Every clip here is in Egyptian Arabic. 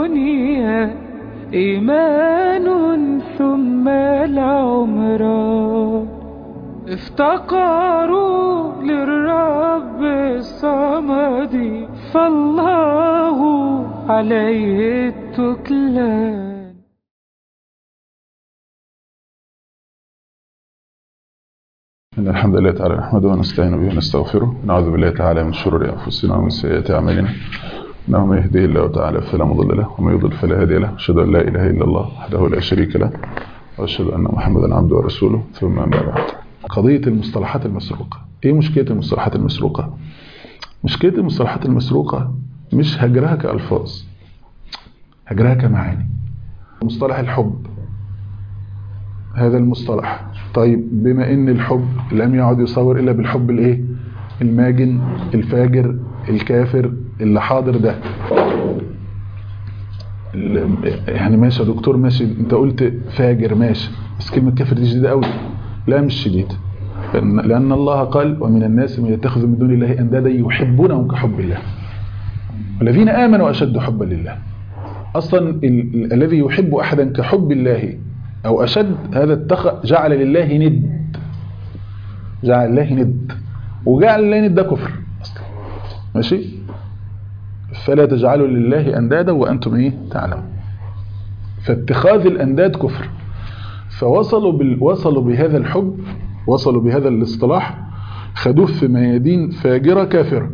الدنيا إيمان ثم العمران افتقروا للرب الصمد فالله عليه التكلان إن الحمد لله تعالى نحمده ونستعين به ونستغفره ونعوذ بالله تعالى من شرور أنفسنا ومن سيئات أعمالنا إنه من يهديه الله تعالى فلا مضل له ومن يضل فلا هادي له أشهد أن لا إله إلا الله وحده لا شريك له وأشهد أن محمدا عبده ورسوله ثم أما بعد قضية المصطلحات المسروقة إيه مشكلة المصطلحات المسروقة؟ مشكلة المصطلحات المسروقة مش هجرها كألفاظ هجرها كمعاني مصطلح الحب هذا المصطلح طيب بما ان الحب لم يعد يصور الا بالحب الايه الماجن الفاجر الكافر اللي حاضر ده يعني ماشي يا دكتور ماشي انت قلت فاجر ماشي بس كلمة كافر دي شديدة قوي لا مش شديد لأن الله قال ومن الناس من يتخذ من دون الله أندادا يحبونهم كحب الله والذين آمنوا أشد حبا لله أصلا الذي يحب أحدا كحب الله أو أشد هذا اتخذ جعل لله ند جعل الله ند وجعل الله ند ده كفر أصلا ماشي فلا تجعلوا لله أندادا وأنتم إيه تعلمون فاتخاذ الأنداد كفر فوصلوا بال... وصلوا بهذا الحب وصلوا بهذا الاصطلاح خدوه في ميادين فاجرة كافرة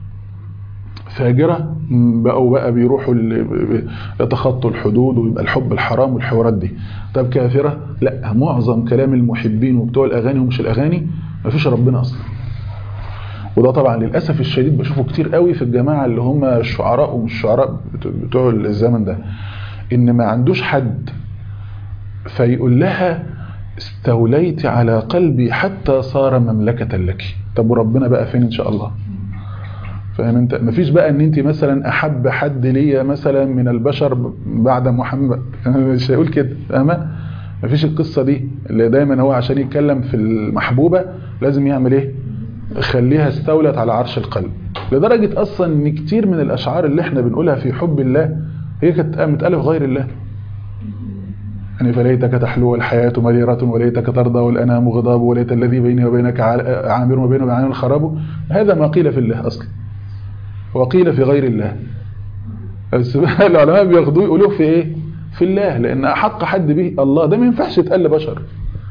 فاجرة بقوا بقى بيروحوا يتخطوا الحدود ويبقى الحب الحرام والحوارات دي طب كافرة لا معظم كلام المحبين وبتوع الأغاني ومش الأغاني ما فيش ربنا أصلا وده طبعا للأسف الشديد بشوفه كتير قوي في الجماعة اللي هم الشعراء ومش الشعراء بتوع الزمن ده إن ما عندوش حد فيقول لها استوليت على قلبي حتى صار مملكة لك طب وربنا بقى فين إن شاء الله فاهم انت مفيش بقى ان انت مثلا احب حد ليا مثلا من البشر بعد محمد انا مش هيقول كده فاهمه مفيش القصه دي اللي دايما هو عشان يتكلم في المحبوبه لازم يعمل ايه خليها استولت على عرش القلب لدرجه اصلا ان كتير من الاشعار اللي احنا بنقولها في حب الله هي كانت متالف غير الله يعني فليتك تحلو الحياة مريرة وليتك ترضى والأنام غضاب وليت الذي بيني وبينك عامر وبينه وبين الخراب هذا ما قيل في الله أصلا وقيل في غير الله بس العلماء بياخدوه يقولوه في ايه في الله لان احق حد به الله ده ما ينفعش يتقال لبشر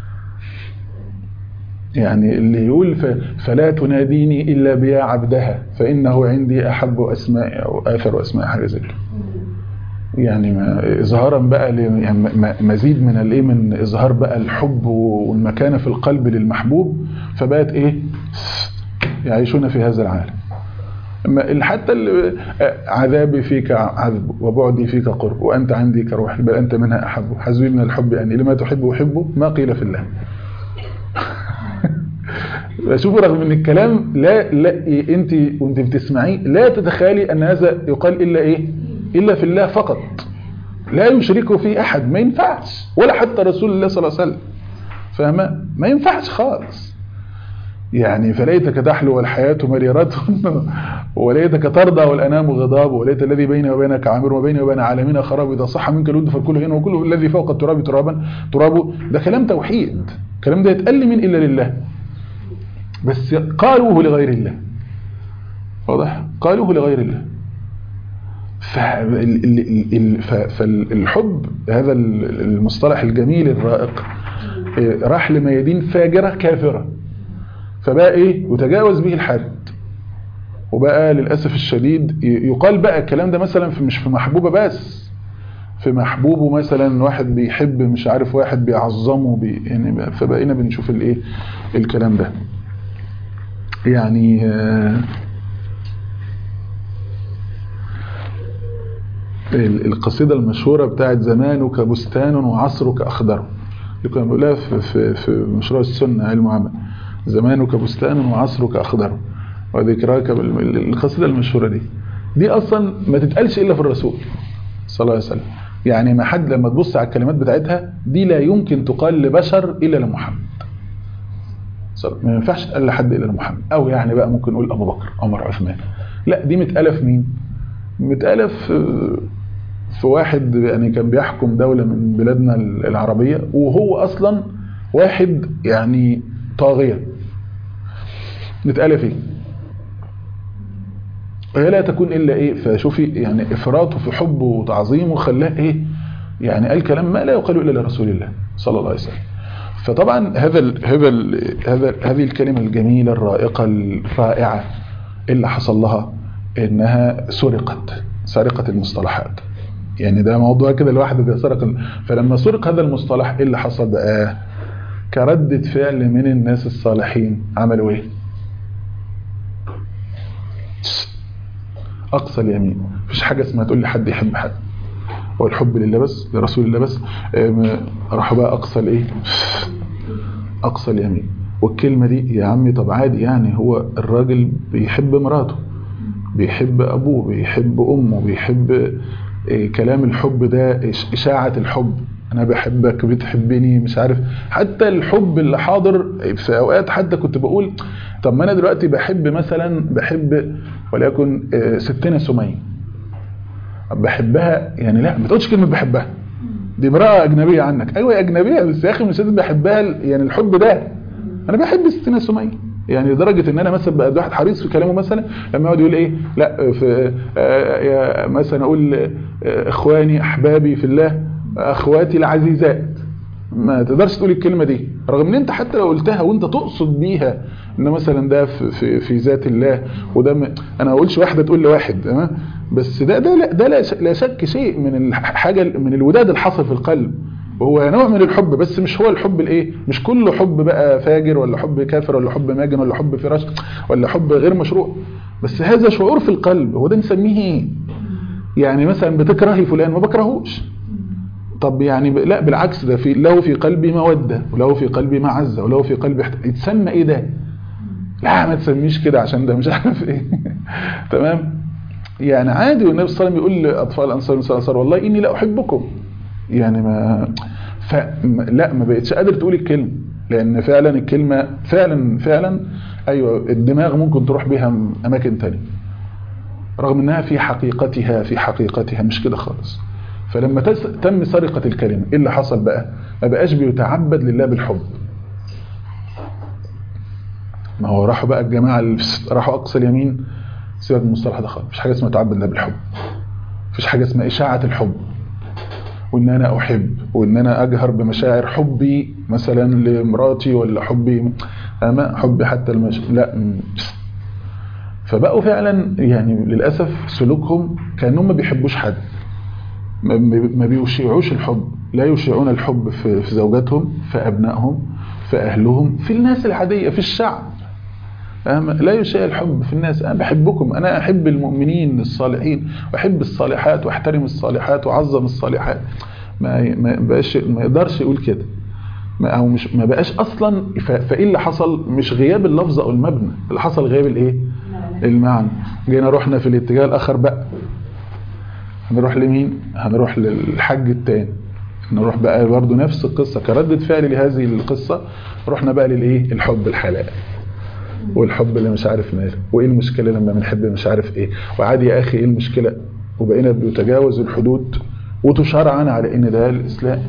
يعني اللي يقول فلا تناديني الا بيا عبدها فانه عندي احب اسماء او اثر اسماء حاجه زي كده يعني ما اظهارا بقى يعني مزيد من الايه من اظهار بقى الحب والمكانه في القلب للمحبوب فبقت ايه يعيشون في هذا العالم حتى عذابي فيك عذب وبعدي فيك قرب وأنت عندي كروح بل أنت منها أحب حزبي من الحب يعني لما تحب أحبه ما قيل في الله شوفوا رغم ان الكلام لا لا انت وانت بتسمعيه لا تتخيلي ان هذا يقال الا ايه الا في الله فقط لا يشركه فيه احد ما ينفعش ولا حتى رسول الله صلى الله عليه وسلم فاهمه ما ينفعش خالص يعني فليتك تحلو والحياة مريرة وليتك ترضى والأنام غضاب وليت الذي بيني وبينك عامر وبيني وبين عالمين خراب إذا صح منك الود فالكل هنا وكل الذي فوق التراب ترابا تراب ده كلام توحيد الكلام ده يتقل من إلا لله بس قالوه لغير الله واضح قالوه لغير الله فالحب هذا المصطلح الجميل الرائق راح لميادين فاجرة كافرة فبقى ايه وتجاوز به الحد وبقى للأسف الشديد يقال بقى الكلام ده مثلا في مش في محبوبة بس في محبوبه مثلا واحد بيحب مش عارف واحد بيعظمه بي يعني فبقينا بنشوف الايه الكلام ده يعني القصيدة المشهورة بتاعت زمانك بستان وعصرك أخضر اللي كنا بنقولها في, في, في مشروع السنة علم عمل زمانك بستان وعصرك أخضر وذكراك القصيدة المشهورة دي دي أصلا ما تتقالش إلا في الرسول صلى الله عليه وسلم يعني ما حد لما تبص على الكلمات بتاعتها دي لا يمكن تقال لبشر إلا لمحمد ما ينفعش تقال لحد إلا لمحمد أو يعني بقى ممكن نقول أبو بكر عمر عثمان لا دي متقالة في مين متقالة في في واحد يعني كان بيحكم دولة من بلادنا العربية وهو أصلا واحد يعني طاغية نتقال فيه وهي لا تكون إلا إيه فشوفي يعني إفراطه في حبه وتعظيمه خلاه إيه يعني قال كلام ما لا يقال إلا لرسول الله صلى الله عليه وسلم فطبعا هذا ال هذا ال هذا هذه الكلمة الجميلة الرائقة الرائعة اللي حصل لها إنها سرقت سرقت المصطلحات يعني ده موضوع كده الواحد بيسرق فلما سرق هذا المصطلح ايه اللي حصل بقى كردة فعل من الناس الصالحين عملوا ايه اقصى اليمين مفيش حاجة اسمها تقول لي حد يحب حد هو الحب لله بس لرسول الله بس راحوا بقى اقصى الايه اقصى اليمين والكلمة دي يا عمي طب عادي يعني هو الراجل بيحب مراته بيحب ابوه بيحب امه بيحب كلام الحب ده إشاعة الحب أنا بحبك بتحبني مش عارف حتى الحب اللي حاضر في أوقات حتى كنت بقول طب ما أنا دلوقتي بحب مثلا بحب وليكن ستنا سمية بحبها يعني لا ما تقولش كلمة بحبها دي امرأة أجنبية عنك أيوة أجنبية بس يا أخي مش لازم بحبها يعني الحب ده أنا بحب ستنا سمية يعني لدرجة ان انا مثلا بقى واحد حريص في كلامه مثلا لما يقعد يقول ايه لا في آه مثلا اقول آه اخواني احبابي في الله اخواتي العزيزات ما تقدرش تقول الكلمة دي رغم ان انت حتى لو قلتها وانت تقصد بيها ان مثلا ده في, في, في ذات الله وده م... انا ما اقولش واحدة تقول لواحد تمام بس ده ده لا, ده لا شك شيء من الحاجة من الوداد الحاصل في القلب وهو نوع من الحب بس مش هو الحب الايه مش كله حب بقى فاجر ولا حب كافر ولا حب ماجن ولا حب فراش ولا حب غير مشروع بس هذا شعور في القلب هو ده نسميه ايه يعني مثلا بتكرهي فلان ما بكرهوش طب يعني ب... لا بالعكس ده في له في قلبي مودة وله في قلبي معزة وله في قلبي احت... يتسمى ايه ده لا ما تسميش كده عشان ده مش عارف ايه تمام يعني عادي والنبي صلى الله عليه وسلم يقول لاطفال الانصار والانصار والله اني لا احبكم يعني ما ف لا ما بقتش قادر تقول الكلمه لان فعلا الكلمه فعلا فعلا ايوه الدماغ ممكن تروح بيها اماكن تانية رغم انها في حقيقتها في حقيقتها مش كده خالص فلما تم سرقه الكلمه ايه اللي حصل بقى ما بقاش بيتعبد لله بالحب ما هو راحوا بقى الجماعه اللي راحوا اقصى اليمين سيبك من المصطلح ده خالص مفيش حاجه اسمها تعبد لله بالحب مفيش حاجه اسمها اشاعه الحب وان انا احب وان انا اجهر بمشاعر حبي مثلا لمراتي ولا حبي اما حبي حتى المش... لا فبقوا فعلا يعني للاسف سلوكهم كانهم ما بيحبوش حد ما بيشيعوش الحب لا يشيعون الحب في في زوجاتهم في ابنائهم في اهلهم في الناس العاديه في الشعب لا يشاء الحب في الناس أنا بحبكم أنا أحب المؤمنين الصالحين وأحب الصالحات وأحترم الصالحات وأعظم الصالحات ما ما بقاش ما يقدرش يقول كده ما أو مش ما بقاش أصلا فإيه اللي حصل مش غياب اللفظ أو المبنى اللي حصل غياب الإيه المعنى جينا رحنا في الاتجاه الآخر بقى هنروح لمين هنروح للحج التاني نروح بقى برضه نفس القصة كردة فعل لهذه القصة رحنا بقى للإيه الحب الحلال والحب اللي مش عارف ماله وايه المشكله لما بنحب مش عارف ايه وعادي يا اخي ايه المشكله وبقينا بنتجاوز الحدود وتشرعن على ان ده الاسلام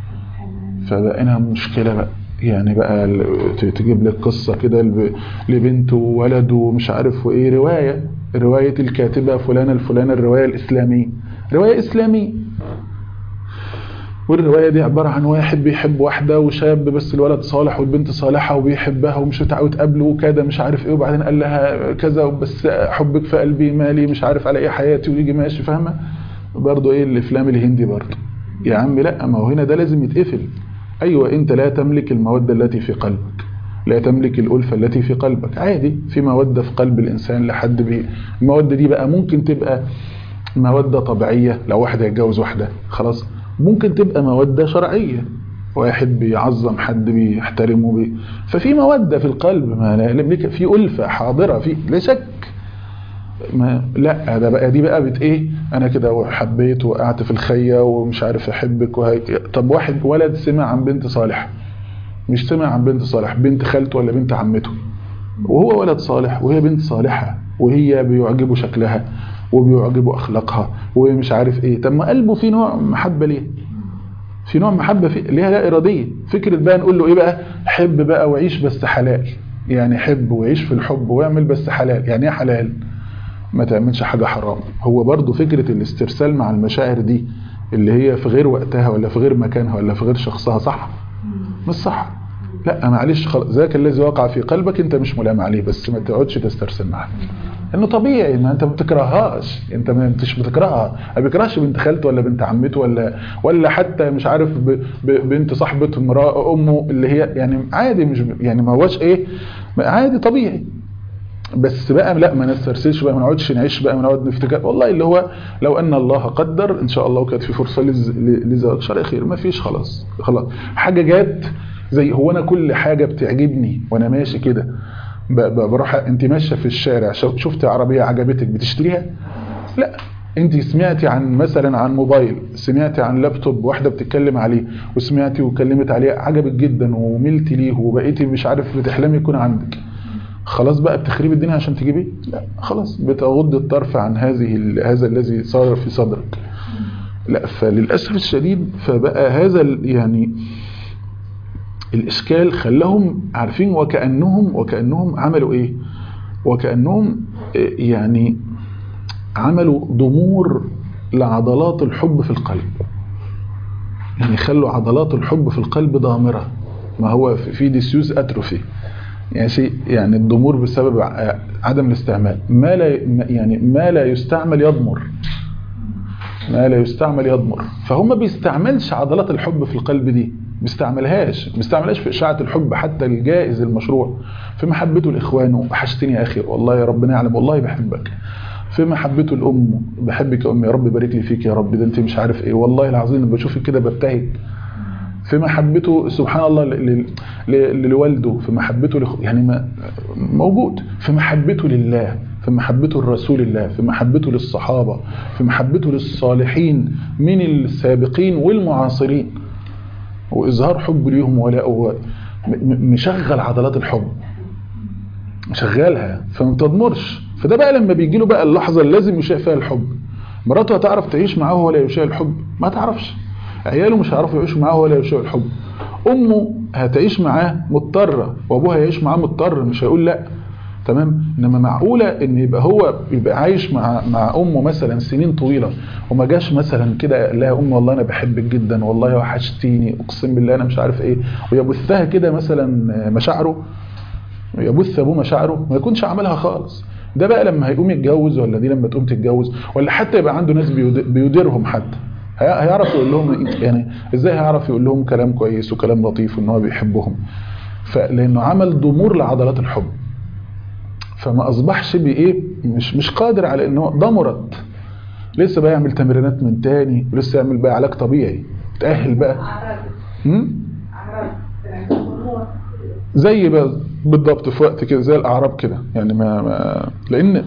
فبقينا مشكله بقى يعني بقى تجيب لك قصه كده لبنت وولد ومش عارف وايه روايه روايه الكاتبه فلانه الفلانه الروايه الاسلاميه روايه اسلاميه والرواية دي عبارة عن واحد بيحب واحدة وشاب بس الولد صالح والبنت صالحة وبيحبها ومش متعود قبله وكذا مش عارف ايه وبعدين قال لها كذا بس حبك في قلبي مالي مش عارف على ايه حياتي ويجي ماشي فاهمة برضه ايه الافلام الهندي برضه يا عم لا ما هو هنا ده لازم يتقفل ايوه انت لا تملك المودة التي في قلبك لا تملك الألفة التي في قلبك عادي في مودة في قلب الإنسان لحد بي المودة دي بقى ممكن تبقى مودة طبيعية لو واحد هيتجوز واحدة خلاص ممكن تبقى مودة شرعية واحد بيعظم حد بيحترمه بي ففي مودة في القلب ما في ألفة حاضرة في لا شك ما لا ده بقى دي بقى بت ايه انا كده حبيت وقعت في الخيه ومش عارف احبك وهي طب واحد ولد سمع عن بنت صالح مش سمع عن بنت صالح بنت خالته ولا بنت عمته وهو ولد صالح وهي بنت صالحه وهي بيعجبه شكلها وبيعجبه اخلاقها ومش عارف ايه طب ما قلبه فيه نوع محبه ليه في نوع محبه فيه ليها لا اراديه فكره بقى نقول له ايه بقى حب بقى وعيش بس حلال يعني حب وعيش في الحب واعمل بس حلال يعني ايه حلال ما تعملش حاجه حرام هو برضو فكره الاسترسال مع المشاعر دي اللي هي في غير وقتها ولا في غير مكانها ولا في غير شخصها صح مش صح لا معلش خلاص ذاك الذي وقع في قلبك انت مش ملام عليه بس ما تقعدش تسترسل معاه انه طبيعي ما انت ما بتكرههاش انت ما انتش بتكرهها ما بيكرهش بنت خالته ولا بنت عمته ولا ولا حتى مش عارف ب ب بنت صاحبه امراه امه اللي هي يعني عادي مش يعني ما هوش ايه عادي طبيعي بس بقى لا ما نسترسلش بقى ما نقعدش نعيش بقى ما نقعد نفتكر والله اللي هو لو ان الله قدر ان شاء الله وكانت في فرصه لزواج شرع خير ما فيش خلاص خلاص حاجه جت زي هو انا كل حاجه بتعجبني وانا ماشي كده بروح انت ماشيه في الشارع شفت عربيه عجبتك بتشتريها لا انت سمعتي عن مثلا عن موبايل سمعتي عن لابتوب واحده بتتكلم عليه وسمعتي وكلمت عليه عجبك جدا وملتي ليه وبقيتي مش عارف بتحلمي يكون عندك خلاص بقى بتخريب الدنيا عشان تجيبيه لا خلاص بتغض الطرف عن هذه هذا الذي صار في صدرك لا فللاسف الشديد فبقى هذا يعني الاشكال خلاهم عارفين وكانهم وكانهم عملوا ايه وكانهم يعني عملوا ضمور لعضلات الحب في القلب يعني خلوا عضلات الحب في القلب ضامره ما هو في ديسيوز اتروفي يعني شيء يعني الضمور بسبب عدم الاستعمال ما لا يعني ما لا يستعمل يضمر ما لا يستعمل يضمر فهم بيستعملش عضلات الحب في القلب دي بيستعملهاش بيستعملهاش في اشاعه الحب حتى الجائز المشروع في محبته لاخوانه وحشتني يا اخي والله يا ربنا يعلم والله بحبك في محبته الام بحبك يا امي يا رب بارك لي فيك يا رب ده انت مش عارف ايه والله العظيم لما بشوفك كده ببتهج في محبته سبحان الله لوالده في محبته لخ... يعني ما موجود في محبته لله في محبته لرسول الله في محبته للصحابة في محبته للصالحين من السابقين والمعاصرين وإظهار حب ليهم ولا مشغل عضلات الحب مشغلها فما تضمرش فده بقى لما بيجي له بقى اللحظة اللي لازم يشاء فيها الحب مراته هتعرف تعيش معاه ولا يشاء الحب ما تعرفش عياله مش هيعرفوا يعيشوا معاه ولا يشاء الحب امه هتعيش معاه مضطره وابوها يعيش معاه مضطر مش هيقول لا تمام انما معقوله ان يبقى هو يبقى عايش مع مع امه مثلا سنين طويله وما جاش مثلا كده قال لها امي والله انا بحبك جدا والله وحشتيني اقسم بالله انا مش عارف ايه ويبثها كده مثلا مشاعره يبث ابوه مشاعره ما يكونش عملها خالص ده بقى لما هيقوم يتجوز ولا دي لما تقوم تتجوز ولا حتى يبقى عنده ناس بيديرهم حتى هيعرف يقول لهم يعني ازاي هيعرف يقول لهم كلام كويس وكلام لطيف وان هو بيحبهم فلانه عمل ضمور لعضلات الحب فما اصبحش بايه مش مش قادر على انه ضمرت لسه بقى يعمل تمرينات من تاني ولسه يعمل بقى علاج طبيعي تأهل بقى زي بقى بالضبط في وقت كده زي الاعراب كده يعني ما, ما لان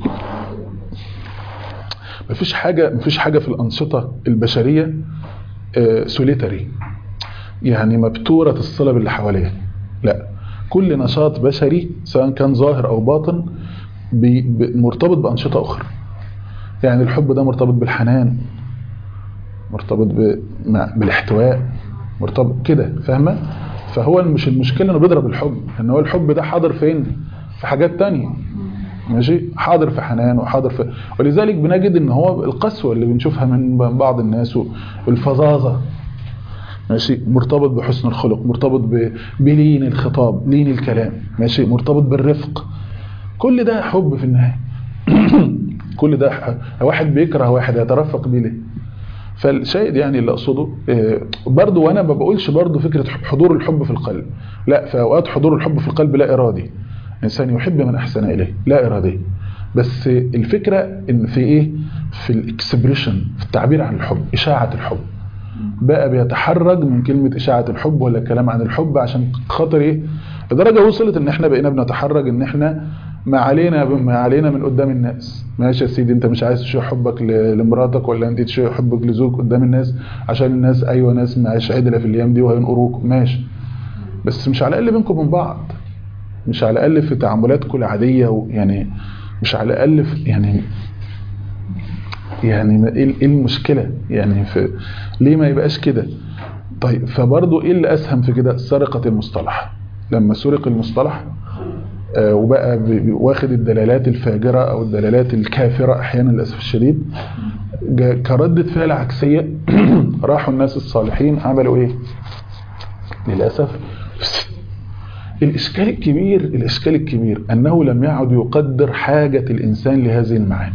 مفيش حاجة مفيش حاجة في الأنشطة البشرية سوليتري يعني مبتورة الصلة باللي حواليها لا كل نشاط بشري سواء كان ظاهر أو باطن مرتبط بأنشطة أخرى يعني الحب ده مرتبط بالحنان مرتبط بالاحتواء مرتبط كده فاهمة فهو مش المشكلة انه بيضرب الحب ان هو الحب ده حاضر فين في حاجات تانية ماشي حاضر في حنان وحاضر في ولذلك بنجد ان هو القسوة اللي بنشوفها من بعض الناس والفظاظة ماشي مرتبط بحسن الخلق مرتبط بلين الخطاب لين الكلام ماشي مرتبط بالرفق كل ده حب في النهاية كل ده واحد بيكره واحد يترفق بيه ليه فالشاهد يعني اللي اقصده برضه وانا ما بقولش برضه فكره حضور الحب في القلب لا في اوقات حضور الحب في القلب لا ارادي الانسان يحب من احسن اليه لا ارادي بس الفكره ان في ايه في الاكسبريشن في التعبير عن الحب اشاعه الحب بقى بيتحرج من كلمه اشاعه الحب ولا الكلام عن الحب عشان خاطر ايه لدرجه وصلت ان احنا بقينا بنتحرج ان احنا ما علينا ما علينا من قدام الناس ماشي يا سيدي انت مش عايز تشيع حبك لمراتك ولا انت تشيع حبك لزوج قدام الناس عشان الناس ايوه ناس مش عدله في الايام دي وهينقروك ماشي بس مش على الاقل بينكم من بعض مش على الاقل في تعاملاتكم العاديه يعني مش على الاقل في يعني يعني ما- ايه إيه المشكله يعني في ليه ما يبقاش كده طيب فبرضه ايه اللي اسهم في كده سرقه المصطلح لما سرق المصطلح آه، وبقى بي- بي- واخد الدلالات الفاجره او الدلالات الكافره احيانا للاسف الشديد جا- كردة فعل عكسيه راحوا الناس الصالحين عملوا ايه للاسف الإشكال الكبير الإشكال الكبير أنه لم يعد يقدر حاجة الإنسان لهذه المعاني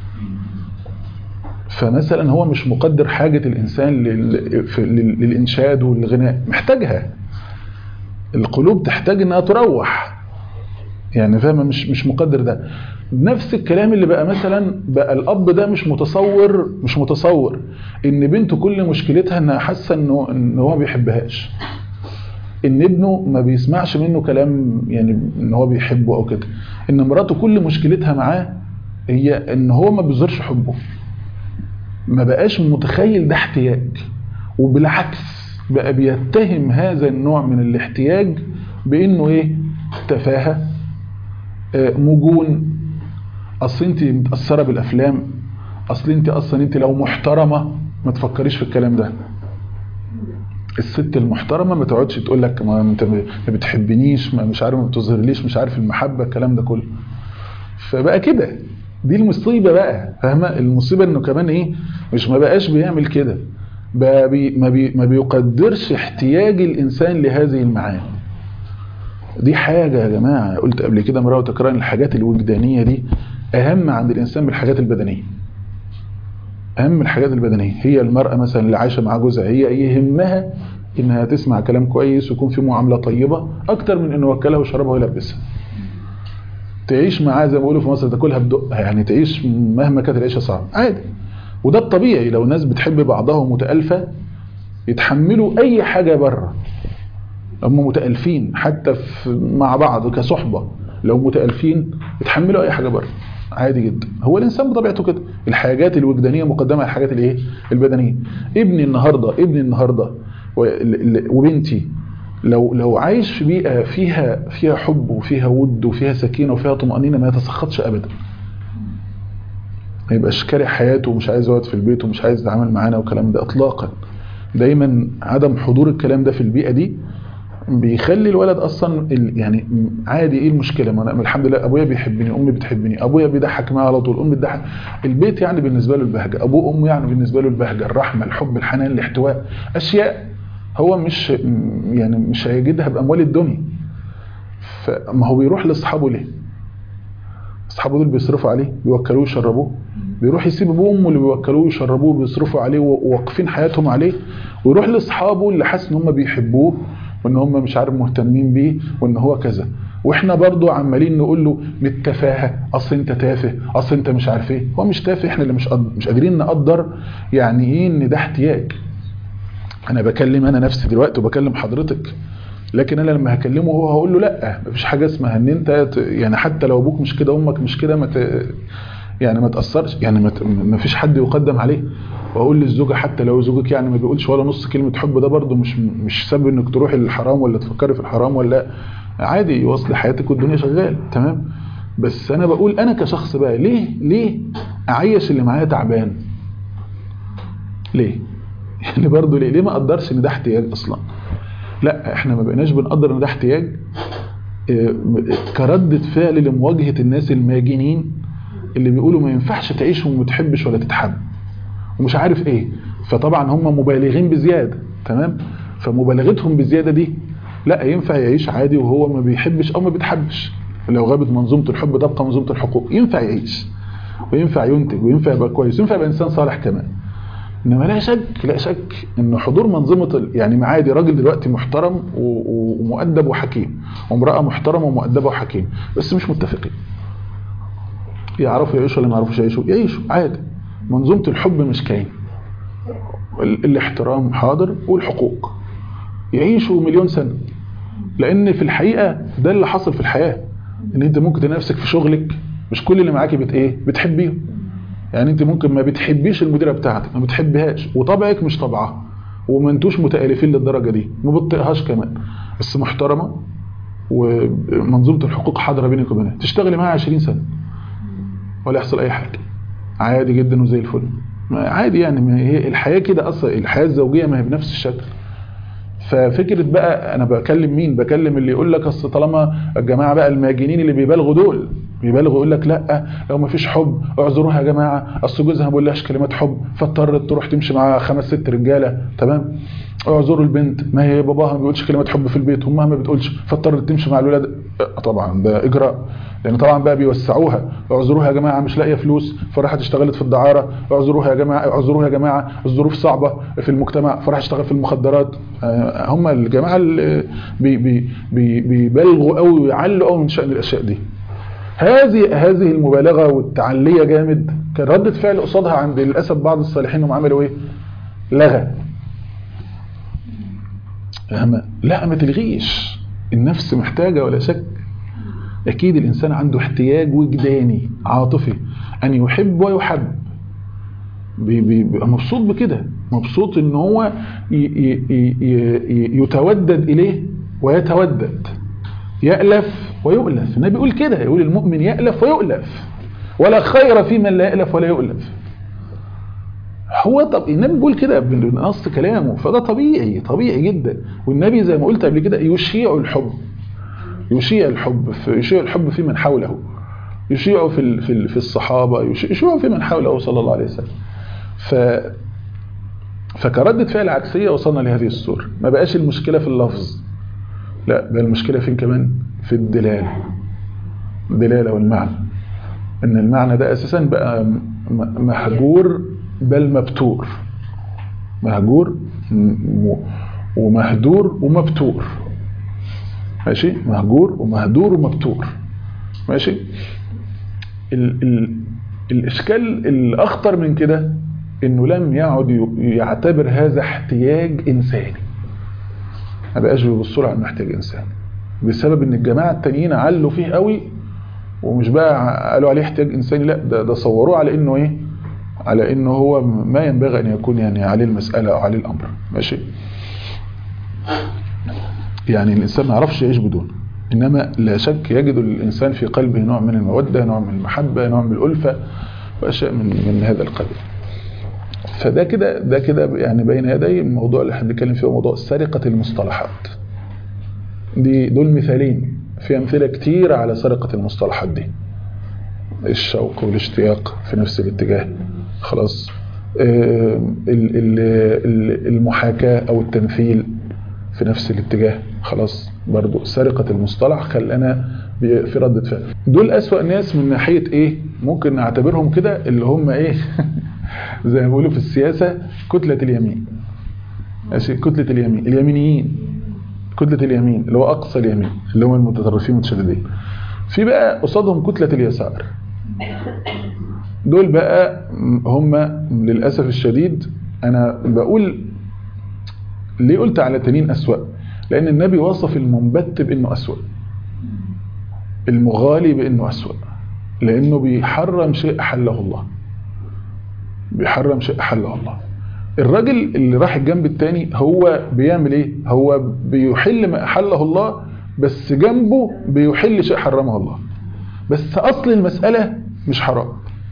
فمثلا هو مش مقدر حاجة الإنسان لل... في- لل- للإنشاد والغناء محتاجها القلوب تحتاج إنها تروح يعني فاهمة مش مش مقدر ده نفس الكلام اللي بقى مثلا بقى الأب ده مش متصور مش متصور إن بنته كل مشكلتها إنها حاسة إنه إن هو ما بيحبهاش ان ابنه ما بيسمعش منه كلام يعني ان هو بيحبه او كده ان مراته كل مشكلتها معاه هي ان هو ما بيظهرش حبه ما بقاش متخيل ده احتياج وبالعكس بقى بيتهم هذا النوع من الاحتياج بانه ايه تفاهه آه، مجون اصل انت متاثره بالافلام اصل انت اصلا انت لو محترمه ما تفكريش في الكلام ده الست المحترمه ما تقعدش تقول لك ما انت ما بتحبنيش ما مش عارف ما بتظهرليش مش عارف المحبه الكلام ده كله فبقى كده دي المصيبه بقى فاهمه المصيبه انه كمان ايه مش ما بقاش بيعمل كده بقى بي ما, بي ما بيقدرش احتياج الانسان لهذه المعاني دي حاجه يا جماعه قلت قبل كده مره وتكرار الحاجات الوجدانيه دي اهم عند الانسان من الحاجات البدنيه اهم الحاجات البدنيه هي المراه مثلا اللي عايشه مع جوزها هي يهمها انها تسمع كلام كويس ويكون في معامله طيبه اكتر من انه يوكلها ويشربها ويلبسها تعيش معاه زي ما بيقولوا في مصر تاكلها بدقها يعني تعيش مهما كانت العيشه صعبه عادي وده الطبيعي لو ناس بتحب بعضها ومتالفه يتحملوا اي حاجه بره هم متالفين حتى في مع بعض كصحبه لو متالفين يتحملوا اي حاجه بره عادي جدا هو الانسان بطبيعته كده الحاجات الوجدانيه مقدمه على الحاجات الايه البدنيه ابني النهارده ابني النهارده و- ال- ال- وبنتي لو لو عايش في بيئه فيها فيها حب وفيها ود وفيها سكينه وفيها طمانينه ما يتسخطش ابدا ما يبقاش كاره حياته ومش عايز يقعد في البيت ومش عايز يتعامل معانا والكلام ده اطلاقا دايما عدم حضور الكلام ده في البيئه دي بيخلي الولد اصلا ال- يعني عادي ايه المشكله ما انا الحمد لله ابويا بيحبني امي بتحبني ابويا بيضحك معايا على طول امي بتضحك البيت يعني بالنسبه له البهجه ابوه وامه يعني بالنسبه له البهجه الرحمه الحب الحنان الاحتواء اشياء هو مش يعني مش هيجدها باموال الدنيا فما هو بيروح لاصحابه ليه اصحابه دول بيصرفوا عليه بيوكلوه يشربوه بيروح يسيب ابوه وامه اللي بيوكلوه ويشربوه بيصرفوا عليه وواقفين حياتهم عليه ويروح لاصحابه اللي حاسس ان هم بيحبوه وان هم مش عارف مهتمين بيه وان هو كذا واحنا برضو عمالين نقول له بالتفاهه اصل انت تافه اصل انت مش عارف ايه هو مش تافه احنا اللي مش قد... مش قادرين نقدر يعني ايه ان ده احتياج انا بكلم انا نفسي دلوقتي وبكلم حضرتك لكن انا لما هكلمه هو هقول له لا مفيش حاجه اسمها ان انت ت- يعني حتى لو ابوك مش كده امك مش كده ما ت... يعني ما تاثرش يعني ما, ت... ما فيش حد يقدم عليه واقول للزوجه حتى لو زوجك يعني ما بيقولش ولا نص كلمه حب ده برده مش مش سبب انك تروحي للحرام ولا تفكري في الحرام ولا عادي يوصل حياتك والدنيا شغال تمام بس انا بقول انا كشخص بقى ليه ليه اعيش اللي معايا تعبان ليه يعني برضه ليه ليه ما اقدرش ان ده احتياج اصلا لا احنا ما بقيناش بنقدر ان ده احتياج اه، كردة فعل لمواجهة الناس الماجنين اللي بيقولوا ما ينفعش تعيش وما تحبش ولا تتحب ومش عارف ايه فطبعا هم مبالغين بزيادة تمام فمبالغتهم بزيادة دي لا ينفع يعيش عادي وهو ما بيحبش او ما بيتحبش لو غابت منظومة الحب تبقى منظومة الحقوق ينفع يعيش وينفع ينتج وينفع يبقى كويس وينفع يبقى انسان صالح كمان انما لا شك لا شك ان حضور منظومه ال- يعني عادي راجل دلوقتي محترم و- و- ومؤدب وحكيم وامراه محترمه ومؤدبه وحكيم بس مش متفقين يعرفوا يعيشوا ولا ما يعرفوش يعيشوا يعيشوا عادي منظومه الحب مش كاين ال- الاحترام حاضر والحقوق يعيشوا مليون سنه لان في الحقيقه ده اللي حصل في الحياه ان انت ممكن تلاقي نفسك في شغلك مش كل اللي معاكي بت ايه بتحبيهم يعني انت ممكن ما بتحبيش المديره بتاعتك ما بتحبهاش وطبعك مش طبعها وما انتوش متالفين للدرجه دي ما بتطيقهاش كمان بس محترمه ومنظومه الحقوق حاضره بينك وبينها تشتغلي معاها 20 سنه ولا يحصل اي حاجه عادي جدا وزي الفل عادي يعني ما هي الحياه كده اصلا الحياه الزوجيه ما هي بنفس الشكل ففكره بقى انا بكلم مين بكلم اللي يقول لك اصل طالما الجماعه بقى الماجنين اللي بيبالغوا دول بيبالغوا يقول لك لا لو ما فيش حب اعذروها يا جماعه اصل جوزها ما بيقولهاش كلمات حب فاضطرت تروح تمشي مع خمس ست رجاله تمام اعذروا البنت ما هي باباها ما بيقولش كلمات حب في البيت امها ما بتقولش فاضطرت تمشي مع الولاد طبعا ده اجراء لان طبعا بقى بيوسعوها اعذروها يا جماعه مش لاقيه فلوس فراحت اشتغلت في الدعاره اعذروها يا جماعه اعذروها يا جماعه الظروف صعبه في المجتمع فراح اشتغل في المخدرات هم الجماعه اللي بي بي بي بيبالغوا قوي ويعلوا قوي من شان الاشياء دي هذه هذه المبالغه والتعليه جامد كان رده فعل قصادها عند للاسف بعض الصالحين انهم عملوا ايه لغى لا ما تلغيش النفس محتاجه ولا شك أكيد الإنسان عنده احتياج وجداني عاطفي أن يحب ويحب بيبقى مبسوط بكده مبسوط ان هو يتودد إليه ويتودد يألف ويؤلف النبي يقول كده يقول المؤمن يألف ويؤلف ولا خير في من لا يألف ولا يؤلف هو طب النبي بيقول كده بنص كلامه فده طبيعي طبيعي جدا والنبي زي ما قلت قبل كده يشيع الحب يشيع الحب في يشيع الحب في من حوله يشيعه في في في الصحابه يشيعه في من حوله صلى الله عليه وسلم ف فكردة فعل عكسيه وصلنا لهذه الصوره ما بقاش المشكله في اللفظ لا بقى المشكله فين كمان في الدلاله الدلاله والمعنى ان المعنى ده اساسا بقى مهجور بل مبتور مهجور ومهدور ومبتور ماشي مهجور ومهدور ومبتور ماشي ال ال الاشكال الاخطر من كده انه لم يعد يعتبر هذا احتياج انساني ما بقاش بيبصوا له على انه احتياج انساني بسبب ان الجماعه التانيين علوا فيه قوي ومش بقى قالوا عليه احتياج انساني لا ده, ده صوروه على انه ايه على انه هو ما ينبغي ان يكون يعني عليه المساله او عليه الامر ماشي يعني الإنسان ما يعرفش يعيش بدونه إنما لا شك يجد الإنسان في قلبه نوع من المودة نوع من المحبة نوع من الألفة وأشياء من, من هذا القبيل فده كده ده كده يعني بين يدي الموضوع اللي احنا بنتكلم فيه موضوع سرقة المصطلحات دي دول مثالين في أمثلة كتير على سرقة المصطلحات دي الشوق والاشتياق في نفس الاتجاه خلاص المحاكاة أو التمثيل في نفس الاتجاه خلاص برضو سرقة المصطلح خلانا في ردة فعل دول أسوأ ناس من ناحية ايه ممكن نعتبرهم كده اللي هم ايه زي ما بيقولوا في السياسة كتلة اليمين ماشي كتلة اليمين اليمينيين كتلة اليمين اللي هو أقصى اليمين اللي هم المتطرفين المتشددين في بقى قصادهم كتلة اليسار دول بقى هم للأسف الشديد أنا بقول ليه قلت على تنين أسوأ لأن النبي وصف المنبت بأنه أسوأ المغالي بأنه أسوأ لأنه بيحرم شيء أحله الله بيحرم شيء أحله الله الراجل اللي راح الجنب التاني هو بيعمل ايه هو بيحل ما أحله الله بس جنبه بيحل شيء حرمه الله بس أصل المسألة مش حرام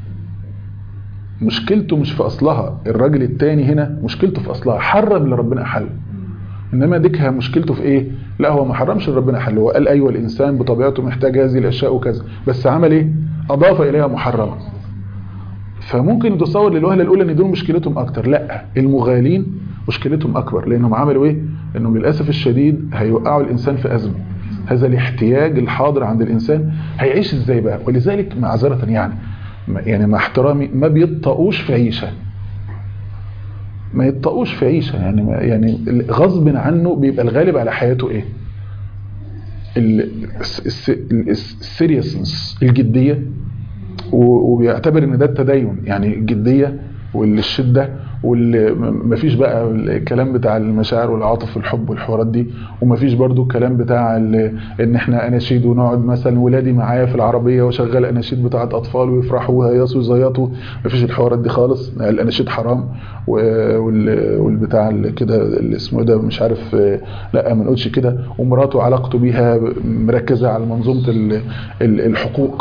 مشكلته مش في أصلها الراجل التاني هنا مشكلته في أصلها حرم اللي ربنا أحله إنما ديكها مشكلته في إيه لا هو ما حرمش اللي ربنا أحله هو قال أيوة الإنسان بطبيعته محتاج هذه الأشياء وكذا بس عمل إيه أضاف إليها محرمة فممكن تصور للوهلة الأولى إن دول مشكلتهم أكتر لا المغالين مشكلتهم أكبر لأنهم عملوا إيه إنهم للأسف الشديد هيوقعوا الإنسان في أزمة هذا الاحتياج الحاضر عند الإنسان هيعيش إزاي بقى ولذلك معذرة يعني يعني مع احترامي ما بيطقوش في عيشة ما يطقوش في عيشة يعني ما يعني غصب عنه بيبقى الغالب على حياته ايه السيريسنس الجدية وبيعتبر ان ده التدين يعني الجدية والشدة ومفيش بقى الكلام بتاع المشاعر والعاطف والحب والحوارات دي ومفيش برضو الكلام بتاع ان احنا اناشيد ونقعد مثلا ولادي معايا في العربية وشغل اناشيد بتاعت اطفال ويفرحوا ويهيصوا ويزيطوا مفيش الحوارات دي خالص الاناشيد حرام والبتاع كده اللي اسمه ده مش عارف لا ما نقولش كده ومراته علاقته بيها مركزة على منظومة الحقوق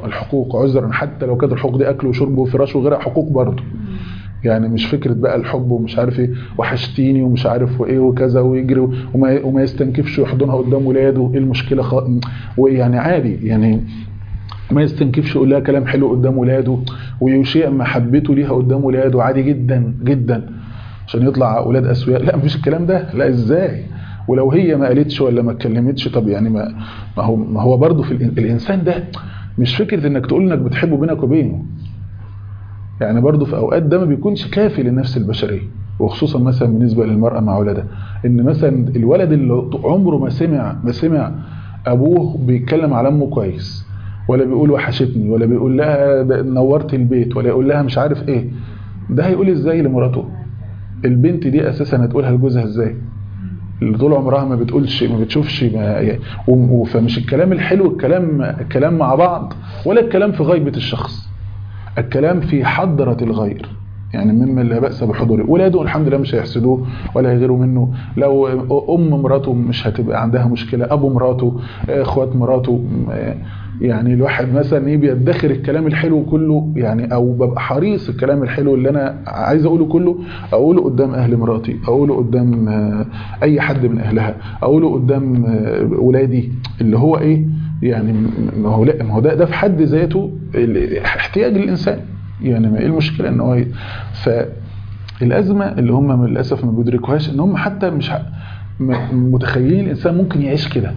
الحقوق عذرا حتى لو كانت الحقوق دي اكل وشرب وفراش وغيرها حقوق برضه يعني مش فكرة بقى الحب ومش عارف ايه وحشتيني ومش عارف وايه وكذا ويجري وما, وما يستنكفش يحضنها قدام ولاده ايه المشكلة خ... ويعني عادي يعني ما يستنكفش يقول لها كلام حلو قدام ولاده ويشيع محبته ليها قدام ولاده عادي جدا جدا عشان يطلع اولاد اسوياء لا مفيش الكلام ده لا ازاي ولو هي ما قالتش ولا ما اتكلمتش طب يعني ما, ما هو ما هو برضه في الانسان ده مش فكره انك تقول انك بتحبه بينك وبينه يعني برضه في اوقات ده ما بيكونش كافي للنفس البشريه وخصوصا مثلا بالنسبه للمراه مع اولادها ان مثلا الولد اللي عمره ما سمع ما سمع ابوه بيتكلم على امه كويس ولا بيقول وحشتني ولا بيقول لها نورت البيت ولا يقول لها مش عارف ايه ده هيقول ازاي لمراته البنت دي اساسا هتقولها لجوزها ازاي اللي طول عمرها ما بتقولش ما بتشوفش ما يعني فمش الكلام الحلو الكلام الكلام مع بعض ولا الكلام في غيبة الشخص الكلام في حضرة الغير يعني مما لا بأس بحضوره ولاده الحمد لله مش هيحسدوه ولا هيغيروا منه لو أم مراته مش هتبقى عندها مشكلة أبو مراته إخوات مراته يعني الواحد مثلا ايه بيدخر الكلام الحلو كله يعني او ببقى حريص الكلام الحلو اللي انا عايز اقوله كله اقوله قدام اهل مراتي اقوله قدام اي حد من اهلها اقوله قدام ولادي اللي هو ايه يعني ما هو لا ما هو ده ده في حد ذاته احتياج الانسان يعني ما ايه المشكله ان هو فالازمه اللي هم للاسف ما بيدركوهاش ان هم حتى مش متخيلين الانسان ممكن يعيش كده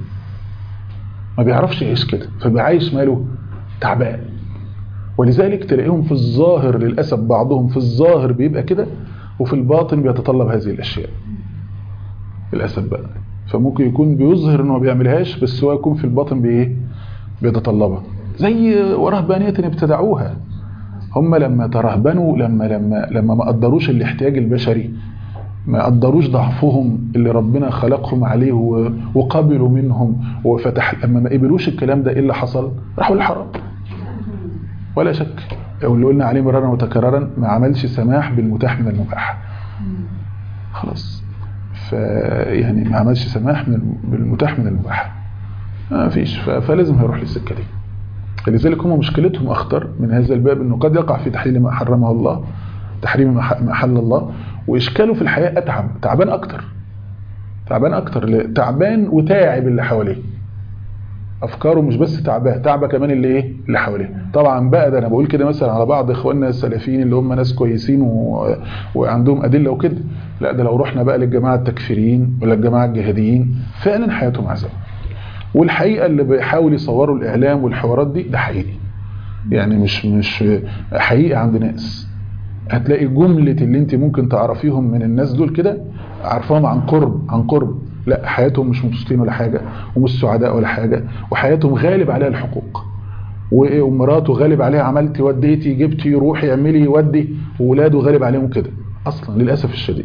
ما بيعرفش يعيش كده فبقى عايش ماله تعبان ولذلك تلاقيهم في الظاهر للأسف بعضهم في الظاهر بيبقى كده وفي الباطن بيتطلب هذه الأشياء للأسف بقى فممكن يكون بيظهر انه ما بيعملهاش بس هو يكون في الباطن بايه بيتطلبها زي ورهبانية ابتدعوها هم لما ترهبنوا لما لما لما ما قدروش الاحتياج البشري ما قدروش ضعفهم اللي ربنا خلقهم عليه وقبلوا منهم وفتح لما ما قبلوش الكلام ده ايه اللي حصل راحوا للحرام ولا شك او اللي قلنا عليه مرارا وتكرارا ما عملش سماح بالمتاح من المباح خلاص ف يعني ما عملش سماح من بالمتاح من المباح ما فيش فلازم هيروح للسكه دي لذلك هم مشكلتهم اخطر من هذا الباب انه قد يقع في تحليل ما حرمه الله تحريم ما حل الله واشكاله في الحياه اتعب تعبان اكتر تعبان اكتر تعبان وتاعب اللي حواليه افكاره مش بس تعباه تعبه كمان اللي ايه اللي حواليه طبعا بقى ده انا بقول كده مثلا على بعض اخواننا السلفيين اللي هم ناس كويسين و... وعندهم ادله وكده لا ده لو رحنا بقى للجماعه التكفيريين ولا الجماعه الجهاديين فعلا حياتهم عذاب والحقيقه اللي بيحاول يصوروا الاعلام والحوارات دي ده حقيقي يعني مش مش حقيقي عند ناس هتلاقي جملة اللي انت ممكن تعرفيهم من الناس دول كده عارفاهم عن قرب عن قرب لا حياتهم مش مبسوطين ولا حاجة ومش سعداء ولا حاجة وحياتهم غالب عليها الحقوق ومراته غالب عليها عملتي وديتي جبتي روحي اعملي ودي وولاده غالب عليهم كده اصلا للاسف الشديد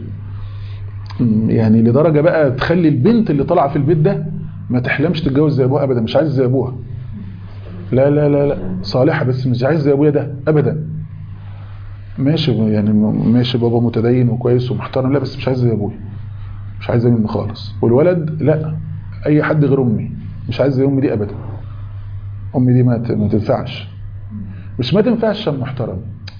يعني لدرجة بقى تخلي البنت اللي طالعه في البيت ده ما تحلمش تتجوز زي ابوها ابدا مش عايز زي ابوها لا لا لا لا صالحة بس مش عايز زي ابويا ده ابدا ماشي يعني ماشي بابا متدين وكويس ومحترم لا بس مش عايز زي ابويا مش عايز زي امي خالص والولد لا اي حد غير امي مش عايز زي امي دي ابدا امي دي ما ما تنفعش مش ما تنفعش عشان محترم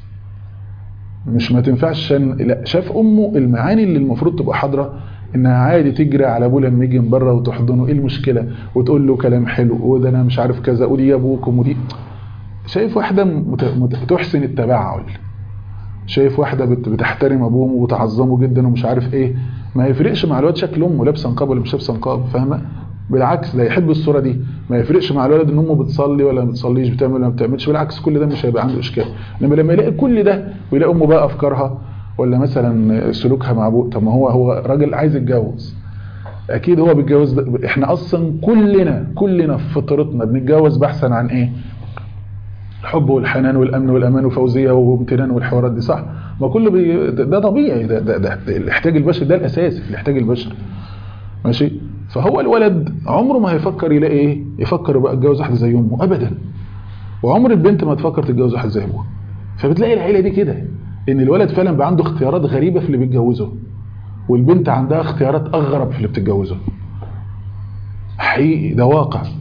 مش ما تنفعش عشان لا شاف امه المعاني اللي المفروض تبقى حاضره انها عادي تجري على ابوه لما يجي من بره وتحضنه ايه المشكله وتقول له كلام حلو وده انا مش عارف كذا ودي يا ابوكم ودي شايف واحده مت... مت... تحسن التباعل شايف واحدة بتحترم ابوه وتعظمه جدا ومش عارف ايه ما يفرقش مع الواد شكل امه لابسه نقاب ولا مش لابسه نقاب فاهمه بالعكس ده يحب الصوره دي ما يفرقش مع الولد ان امه بتصلي ولا ما بتصليش بتعمل ولا ما بتعملش بالعكس كل ده مش هيبقى عنده اشكال انما لما يلاقي كل ده ويلاقي امه بقى افكارها ولا مثلا سلوكها مع ابوه طب ما هو هو راجل عايز يتجوز اكيد هو بيتجوز احنا اصلا كلنا كلنا في فطرتنا بنتجوز بحثا عن ايه الحب والحنان والامن والامان وفوزيه وامتنان والحوارات دي صح ما كله بي... ده طبيعي ده, ده, ده, ده الاحتياج البشري ده الاساسي في الاحتياج البشري ماشي فهو الولد عمره ما هيفكر يلاقي ايه يفكر بقى اتجوز واحده زي امه ابدا وعمر البنت ما تفكر تتجوز واحد زي ابوها فبتلاقي العيله دي كده ان الولد فعلا بقى عنده اختيارات غريبه في اللي بيتجوزه والبنت عندها اختيارات اغرب في اللي بتتجوزه حقيقي ده واقع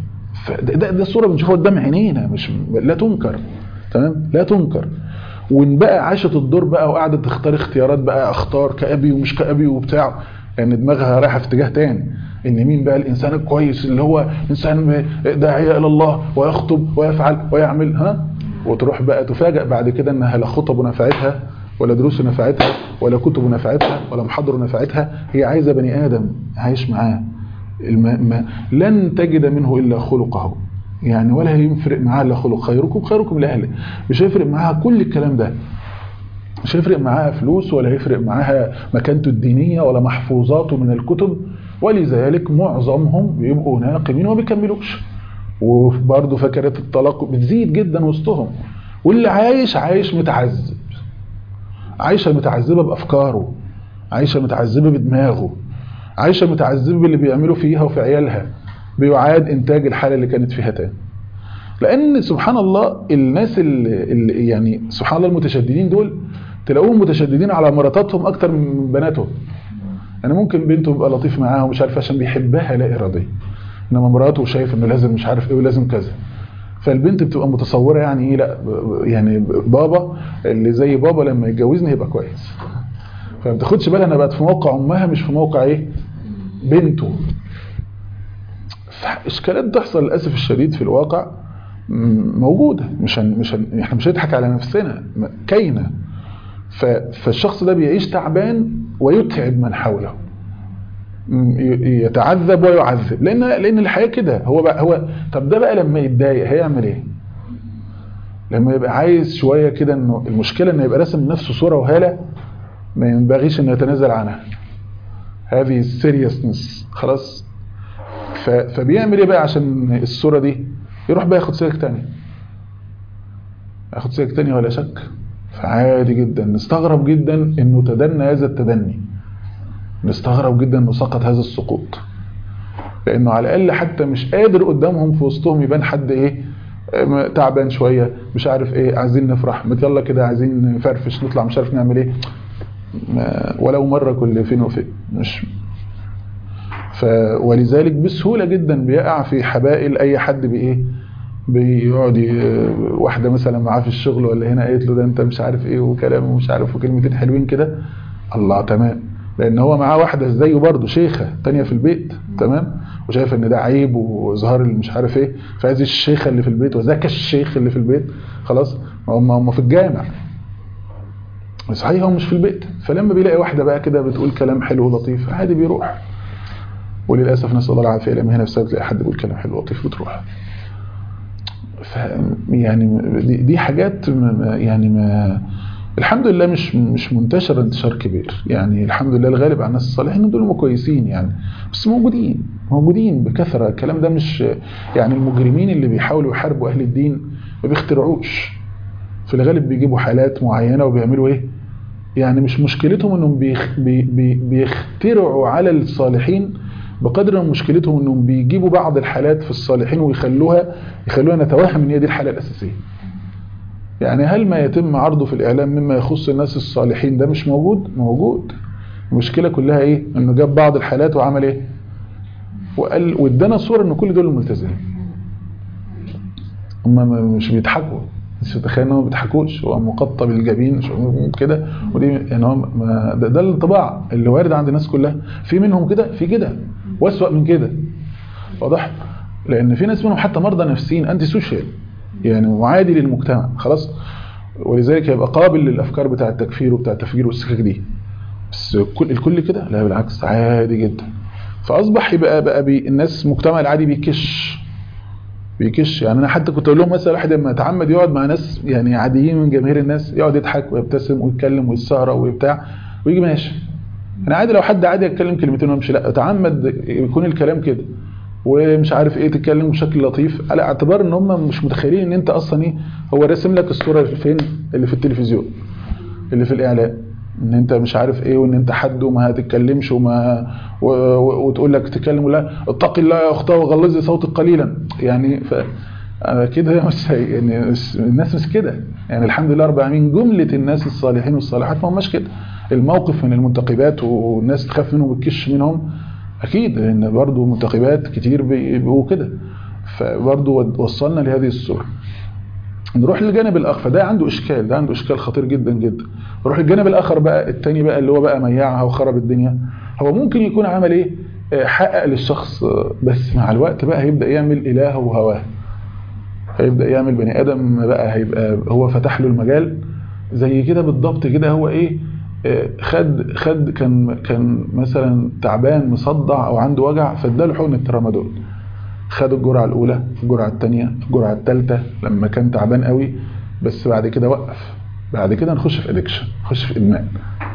فده ده, ده صوره بنشوفها قدام عينينا مش لا تنكر تمام لا تنكر وان بقى عاشت الدور بقى وقعدت تختار اختيارات بقى اختار كابي ومش كابي وبتاع لان يعني دماغها رايحه في اتجاه تاني ان مين بقى الانسان الكويس اللي هو انسان داعيه الى الله ويخطب ويفعل ويعمل ها وتروح بقى تفاجئ بعد كده انها لا خطب نفعتها ولا دروس نفعتها ولا كتب نفعتها ولا محاضر نفعتها هي عايزه بني ادم عايش معاه الم... لن تجد منه الا خلقه يعني ولا يفرق معاه الا خلق خيركم خيركم لاهله مش هيفرق معاها كل الكلام ده مش هيفرق معاها فلوس ولا هيفرق معاها مكانته الدينيه ولا محفوظاته من الكتب ولذلك معظمهم بيبقوا ناقمين وما بيكملوش وبرضه فكره الطلاق بتزيد جدا وسطهم واللي عايش عايش متعذب عايشه متعذبه بافكاره عايشه متعذبه بدماغه عايشه متعذبه باللي بيعملوا فيها وفي عيالها بيعاد انتاج الحاله اللي كانت فيها تاني لان سبحان الله الناس اللي, اللي يعني سبحان الله المتشددين دول تلاقوهم متشددين على مراتاتهم اكتر من بناتهم يعني ممكن بنته يبقى لطيف معاها ومش عارف عشان بيحبها لا اراديه انما مراته شايف انه لازم مش عارف ايه ولازم كذا فالبنت بتبقى متصوره يعني ايه لا يعني بابا اللي زي بابا لما يتجوزني هيبقى كويس فما بتاخدش بالها انها بقت في موقع امها مش في موقع ايه بنته اشكالات تحصل للاسف الشديد في الواقع موجوده مش هن مش هن احنا مش هنضحك على نفسنا كاينه فالشخص ده بيعيش تعبان ويتعب من حوله يتعذب ويعذب لان لان الحياه كده هو بقى هو طب ده بقى لما يتضايق هيعمل ايه لما يبقى عايز شويه كده انه المشكله انه يبقى راسم لنفسه صوره وهاله ما ينبغيش انه يتنازل عنها هذه السيريسنس خلاص فبيعمل ايه بقى عشان الصوره دي يروح بقى ياخد سلك تاني ياخد سلك تاني ولا شك فعادي جدا نستغرب جدا انه تدنى هذا التدني نستغرب جدا انه سقط هذا السقوط لانه على الاقل حتى مش قادر قدامهم في وسطهم يبان حد ايه تعبان شويه مش عارف ايه عايزين نفرح يلا كده عايزين نفرفش نطلع مش عارف نعمل ايه ولو مره كل فين وفين مش ف ولذلك بسهوله جدا بيقع في حبائل اي حد بايه بيقعد واحده مثلا معاه في الشغل ولا هنا قالت له ده انت مش عارف ايه وكلام ومش عارف وكلمتين حلوين كده الله تمام لان هو معاه واحده زيه برضه شيخه تانية في البيت تمام وشايف ان ده عيب وظهار اللي مش عارف ايه فهذه الشيخه اللي في البيت وذاك الشيخ اللي في البيت خلاص هم هم في الجامع صحيح هو مش في البيت فلما بيلاقي واحده بقى كده بتقول كلام حلو ولطيف عادي بيروح وللاسف نسال الله العافيه لما هنا في تلاقي حد بيقول كلام حلو ولطيف بتروح ف يعني دي, دي حاجات ما يعني ما الحمد لله مش مش منتشره انتشار كبير يعني الحمد لله الغالب على الناس الصالحين دول كويسين يعني بس موجودين موجودين بكثره الكلام ده مش يعني المجرمين اللي بيحاولوا يحاربوا اهل الدين ما بيخترعوش في الغالب بيجيبوا حالات معينه وبيعملوا ايه يعني مش مشكلتهم انهم بيخ بي بي بيخترعوا على الصالحين بقدر من مشكلتهم انهم بيجيبوا بعض الحالات في الصالحين ويخلوها يخلوها نتوهم ان هي دي الحاله الاساسيه يعني هل ما يتم عرضه في الإعلام مما يخص الناس الصالحين ده مش موجود؟ موجود المشكلة كلها إيه؟ إنه جاب بعض الحالات وعمل إيه؟ وقال وادانا صورة إن كل دول ملتزمين هم مش بيضحكوا مش متخيل إنهم ما بيضحكوش هو مقطب الجبين كده ودي يعني هو ده, ده الانطباع اللي وارد عند الناس كلها في منهم كده في كده وأسوأ من كده واضح؟ لأن في ناس منهم حتى مرضى نفسيين أنتي سوشيال يعني معادي للمجتمع خلاص ولذلك يبقى قابل للافكار بتاع التكفير وبتاع التفجير والسكك دي بس الكل الكل كده لا بالعكس عادي جدا فاصبح يبقى بقى بي الناس المجتمع العادي بيكش بيكش يعني انا حتى كنت اقول لهم مثلا واحد لما يتعمد يقعد مع ناس يعني عاديين من جماهير الناس يقعد يضحك ويبتسم ويتكلم ويتسهر وبتاع ويجي ماشي انا عادي لو حد عادي يتكلم كلمتين ويمشي لا اتعمد يكون الكلام كده ومش عارف ايه تتكلم بشكل لطيف على اعتبار ان هم مش متخيلين ان انت اصلا ايه هو راسم لك الصوره اللي فين اللي في التلفزيون اللي في الاعلام ان انت مش عارف ايه وان انت حد وما هتتكلمش وما و... و... وتقول لك تتكلم ولا اتقي الله يا اختاه وغلظي صوتك قليلا يعني ف كده مش يعني الناس مش كده يعني الحمد لله رب العالمين جمله الناس الصالحين والصالحات ما هماش كده الموقف من المنتقبات والناس تخاف منهم وتكش منهم اكيد لان برضه منتقبات كتير بيبقوا كده فبرضه وصلنا لهذه الصورة نروح للجانب الآخر فده عنده إشكال ده عنده إشكال خطير جدا جدا نروح للجانب الآخر بقى التاني بقى اللي هو بقى ميعها وخرب الدنيا هو ممكن يكون عمل إيه حقق للشخص بس مع الوقت بقى هيبدأ يعمل إله وهواه هيبدأ يعمل بني آدم بقى هيبقى هو فتح له المجال زي كده بالضبط كده هو إيه خد خد كان كان مثلا تعبان مصدع او عنده وجع فاداله حقن الترامادول خد الجرعه الاولى الجرعه الثانيه الجرعه الثالثه لما كان تعبان قوي بس بعد كده وقف بعد كده نخش في ادكشن نخش في ادمان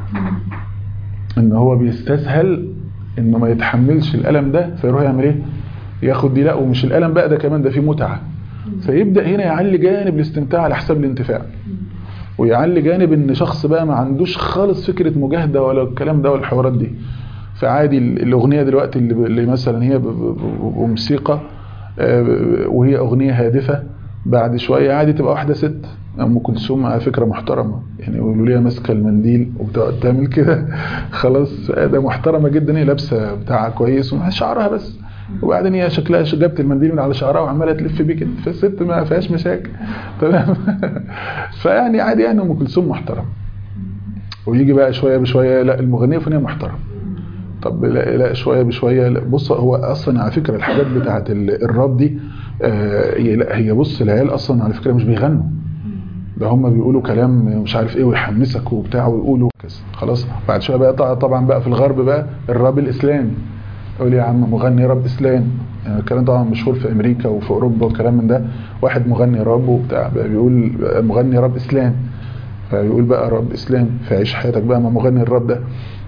ان هو بيستسهل انه ما يتحملش الالم ده فيروح يعمل ايه ياخد دي لا ومش الالم بقى ده كمان ده فيه متعه فيبدا هنا يعلي جانب الاستمتاع على حساب الانتفاع ويعلي جانب ان شخص بقى ما عندوش خالص فكرة مجاهدة ولا الكلام ده ولا الحوارات دي فعادي الاغنية دلوقتي اللي, اللي مثلا هي بموسيقى وهي اغنية هادفة بعد شوية عادي تبقى واحدة ست ام كلثوم على فكرة محترمة يعني يقولوا ليها ماسكة المنديل وبتقعد تعمل كده خلاص ده محترمة جدا هي لابسة بتاعها كويس شعرها بس وبعدين هي شكلها جابت المنديل من على شعرها وعماله تلف بيه كده فالست ما فيهاش مشاكل تمام فيعني عادي يعني ام كلثوم محترم ويجي بقى شويه بشويه لا المغنيه فنيه محترم طب لا, لا شويه بشويه لا بص هو اصلا على فكره الحاجات بتاعه الراب دي آه هي لا هي بص العيال اصلا على فكره مش بيغنوا ده هم بيقولوا كلام مش عارف ايه ويحمسك وبتاع ويقولوا كذا خلاص بعد شويه بقى طبعا بقى في الغرب بقى الراب الاسلامي يقول يا عم مغني راب اسلام يعني الكلام طبعا مشهور في امريكا وفي اوروبا والكلام من ده واحد مغني راب وبتاع بقى بيقول مغني راب اسلام فبيقول بقى راب اسلام فعيش حياتك بقى مع مغني الراب ده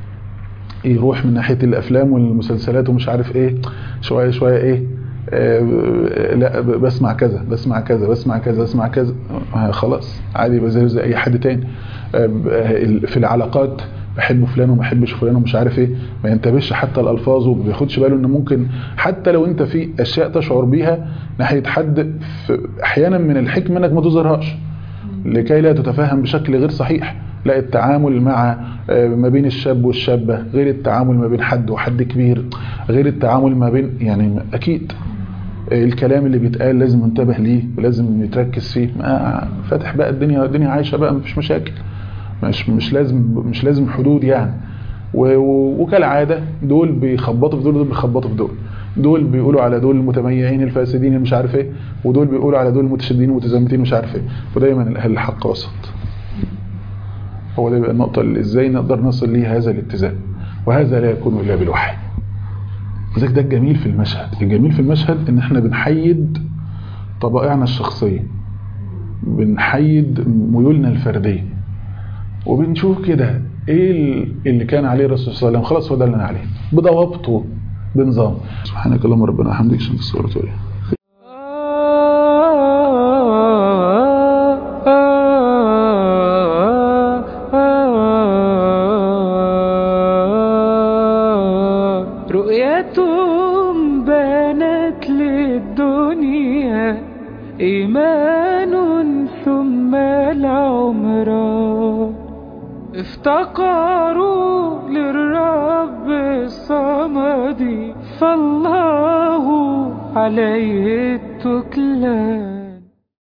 يروح من ناحيه الافلام والمسلسلات ومش عارف ايه شويه شويه ايه آه لا بسمع كذا بسمع كذا بسمع كذا بسمع كذا آه خلاص عادي يبقى زي زي اي حد تاني آه في العلاقات بحب فلان وما بحبش فلان ومش عارف ايه ما ينتبهش حتى الالفاظ وما بياخدش باله ان ممكن حتى لو انت في اشياء تشعر بيها ناحيه حد احيانا من الحكمه انك ما تظهرهاش لكي لا تتفهم بشكل غير صحيح لا التعامل مع ما بين الشاب والشابه غير التعامل ما بين حد وحد كبير غير التعامل ما بين يعني اكيد الكلام اللي بيتقال لازم ننتبه ليه ولازم نتركز فيه فاتح بقى الدنيا الدنيا عايشه بقى مفيش مشاكل مش مش لازم مش لازم حدود يعني وكالعاده دول بيخبطوا في دول ودول بيخبطوا في دول دول بيقولوا على دول المتميعين الفاسدين مش عارف ايه ودول بيقولوا على دول المتشددين المتزمتين مش عارف ايه ودايما الاهل الحق وسط هو ده بقى النقطه اللي ازاي نقدر نصل ليه هذا الاتزان وهذا لا يكون الا بالوحي لذلك ده الجميل في المشهد الجميل في المشهد ان احنا بنحيد طبائعنا الشخصيه بنحيد ميولنا الفرديه وبنشوف كده ايه اللي كان عليه الرسول صلى الله عليه وسلم خلاص هو ده اللي انا عليه بضوابطه بنظام سبحانك اللهم ربنا وحمدك عشان في الصوره تقول رؤيتهم بانت للدنيا إيمان ثم العمران افتقروا للرب الصمد فالله عليه التكلان